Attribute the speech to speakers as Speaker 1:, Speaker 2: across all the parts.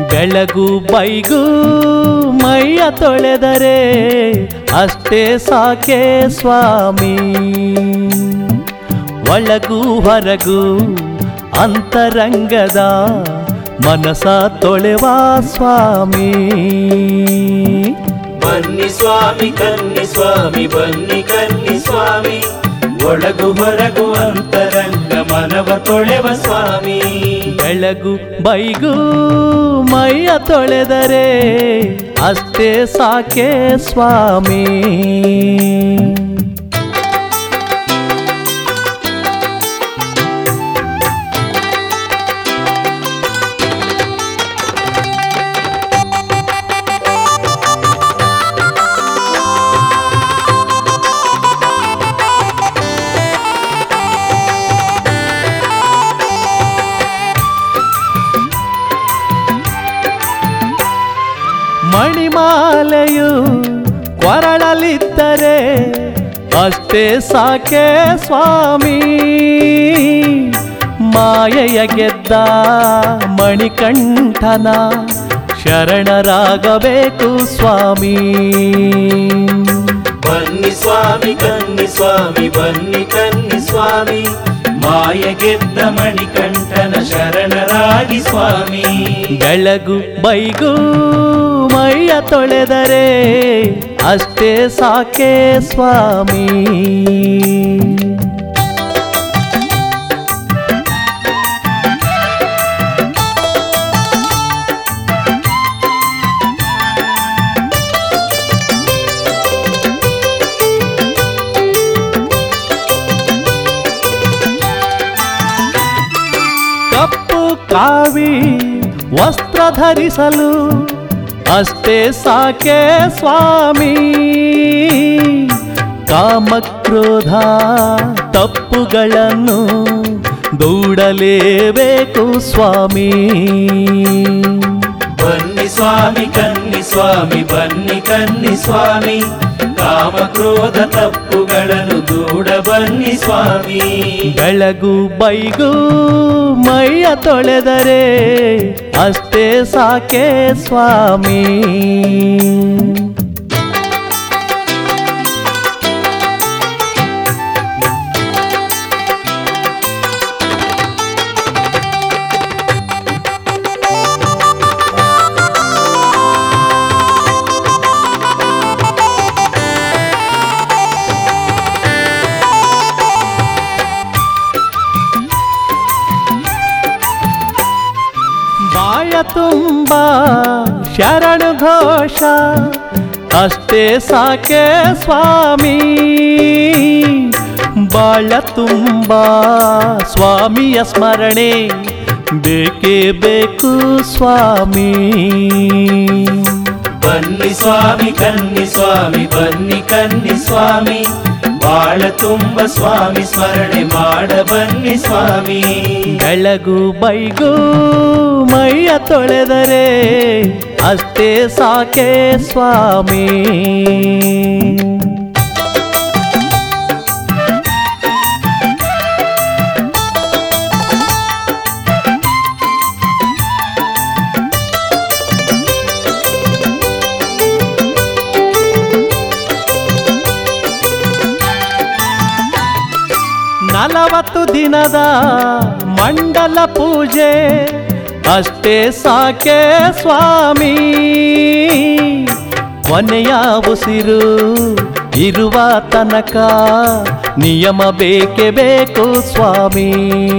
Speaker 1: ಬೆಳಗು ಬೈಗು ಮೈಯ ತೊಳೆದರೆ ಅಷ್ಟೇ ಸಾಕೆ ಸ್ವಾಮಿ ಒಳಗು ಹೊರಗು ಅಂತರಂಗದ ಮನಸ ತೊಳೆವ ಸ್ವಾಮಿ
Speaker 2: ಬನ್ನಿ ಸ್ವಾಮಿ ಕನ್ನಿ ಸ್ವಾಮಿ ಬನ್ನಿ ಕನ್ನಿ ಸ್ವಾಮಿ ಒಳಗು ಹೊರಗು ಅಂತರಂಗ ಮನವ ತೊಳೆವ ಸ್ವಾಮಿ
Speaker 1: ಬೆಳಗು ಬೈಗು ಮೈಯ ತೊಳೆದರೆ ಅಷ್ಟೇ ಸಾಕೆ ಸ್ವಾಮಿ ಮಣಿಮಾಲೆಯು ಕೊರಳಲಿದ್ದರೆ ಅಷ್ಟೇ ಸಾಕೆ ಸ್ವಾಮಿ ಮಾಯೆಯ ಗೆದ್ದ ಮಣಿಕಂಠನ ಶರಣರಾಗಬೇಕು ಸ್ವಾಮಿ
Speaker 2: ಬನ್ನಿ ಸ್ವಾಮಿ ಕನ್ನಿ ಸ್ವಾಮಿ ಬನ್ನಿ ಕನ್ನಿ ಸ್ವಾಮಿ ಮಾಯ ಗೆದ್ದ ಮಣಿಕಂಠನ ಶರಣರಾಗಿ ಸ್ವಾಮಿ
Speaker 1: ಬೆಳಗು ಬೈಗು ಮೈಯ ತೊಳೆದರೆ ಅಷ್ಟೇ ಸಾಕೆ ಸ್ವಾಮಿ ಕಪ್ಪು ಕಾವಿ ವಸ್ತ್ರ ಧರಿಸಲು ಅಷ್ಟೇ ಸಾಕೆ ಸ್ವಾಮಿ ಕಾಮಕ್ರೋಧ ತಪ್ಪುಗಳನ್ನು ದೂಡಲೇಬೇಕು ಸ್ವಾಮಿ
Speaker 2: ಬನ್ನಿ ಸ್ವಾಮಿ ಕನ್ನಿ ಸ್ವಾಮಿ ಬನ್ನಿ ಕನ್ನಿ ಸ್ವಾಮಿ ಕಾಮ ಕ್ರೋಧ ತಪ್ಪುಗಳನ್ನು ದೂಡ ಬನ್ನಿ ಸ್ವಾಮಿ
Speaker 1: ಬೆಳಗು ಬೈಗು ಮೈಯ ತೊಳೆದರೆ ಅಷ್ಟೇ ಸಾಕೆ ಸ್ವಾಮಿ ಬಾಯ ತುಂಬ ಶರಣು ಘೋಷ ಅಷ್ಟೇ ಸಾಕೆ ಸ್ವಾಮಿ ಬಾಳ ತುಂಬ ಸ್ವಾಮಿಯ ಸ್ಮರಣೆ ಬೇಕೇ ಬೇಕು ಸ್ವಾಮಿ
Speaker 2: ಬನ್ನಿ ಸ್ವಾಮಿ ಕನ್ನಿ ಸ್ವಾಮಿ ಬನ್ನಿ ಕನ್ನಿ ಸ್ವಾಮಿ ಬಾಳ ತುಂಬ ಸ್ವಾಮಿ ಸ್ಮರಣೆ ಮಾಡ ಬನ್ನಿ ಸ್ವಾಮಿ
Speaker 1: ಬೆಳಗು ಬೈಗು ಮೈಯ ತೊಳೆದರೆ ಅಷ್ಟೇ ಸಾಕೆ ಸ್ವಾಮಿ ನಲವತ್ತು ದಿನದ ಮಂಡಲ ಪೂಜೆ ಅಷ್ಟೇ ಸಾಕೆ ಸ್ವಾಮಿ ಕೊನೆಯ ಉಸಿರು ಇರುವ ತನಕ ನಿಯಮ ಬೇಕೇ ಬೇಕು ಸ್ವಾಮಿ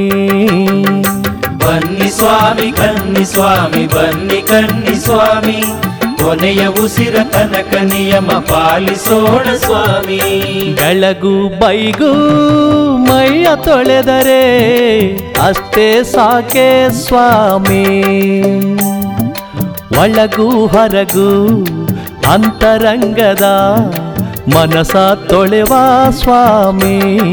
Speaker 2: ಬನ್ನಿ ಸ್ವಾಮಿ ಕನ್ನಿ ಸ್ವಾಮಿ ಬನ್ನಿ ಕನ್ನಿ ಸ್ವಾಮಿ ಕೊನೆಯ ಉಸಿರ ತನಕ ನಿಯಮ ಪಾಲಿಸೋಣ ಸ್ವಾಮಿ
Speaker 1: ಬೆಳಗು ಬೈಗು ಮೈಯ ತೊಳೆದರೆ ಅಷ್ಟೇ ಸಾಕೆ ಸ್ವಾಮಿ ಒಳಗು ಹೊರಗು ಅಂತರಂಗದ ಮನಸ ತೊಳೆವ ಸ್ವಾಮಿ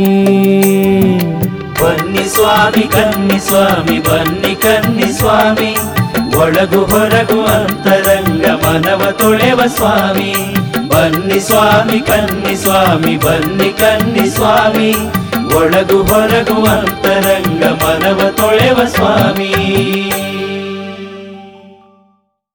Speaker 2: ಬನ್ನಿ ಸ್ವಾಮಿ ಕನ್ನಿ ಸ್ವಾಮಿ ಬನ್ನಿ ಕನ್ನಿ ಸ್ವಾಮಿ ಒಳಗು ಹೊರಗು ಅಂತರಂಗ ಮನವ ತೊಳೆವ ಸ್ವಾಮಿ ಬನ್ನಿ ಸ್ವಾಮಿ ಕನ್ನಿ ಸ್ವಾಮಿ ಬನ್ನಿ ಕನ್ನಿ ಸ್ವಾಮಿ ಒಳಗು ಹೊರಗು ಅಂತರಂಗ ಮನವ ತೊಳೆವ ಸ್ವಾಮಿ